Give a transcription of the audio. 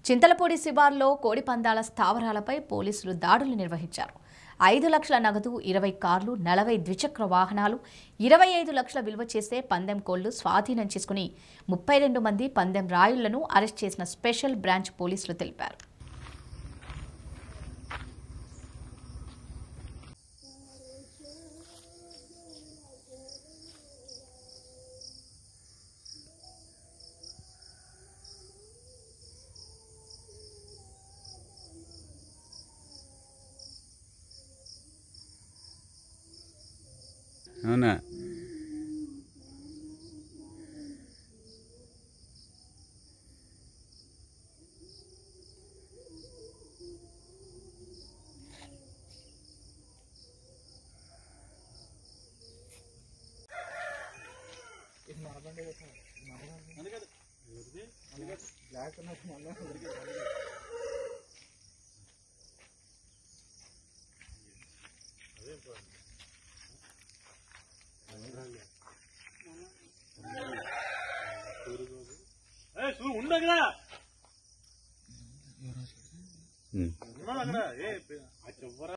చింతలపూడి శివార్లో కోడిపందాల స్థావరాలపై పోలీసులు దాడులు నిర్వహించారు ఐదు లక్షల నగదు ఇరవై కార్లు నలభై ద్విచక్ర వాహనాలు ఇరవై ఐదు లక్షల విలువ చేసే పందెం కోళ్లు స్వాధీనం చేసుకుని ముప్పై రెండు మంది పందెం రాయుళ్లను అరెస్ట్ చేసిన స్పెషల్ బ్రాంచ్ పోలీసులు తెలిపారు అవునా ఉండగరా ఉమ్. ఉన్నాడు అక్కడ ఏ ఆ చివర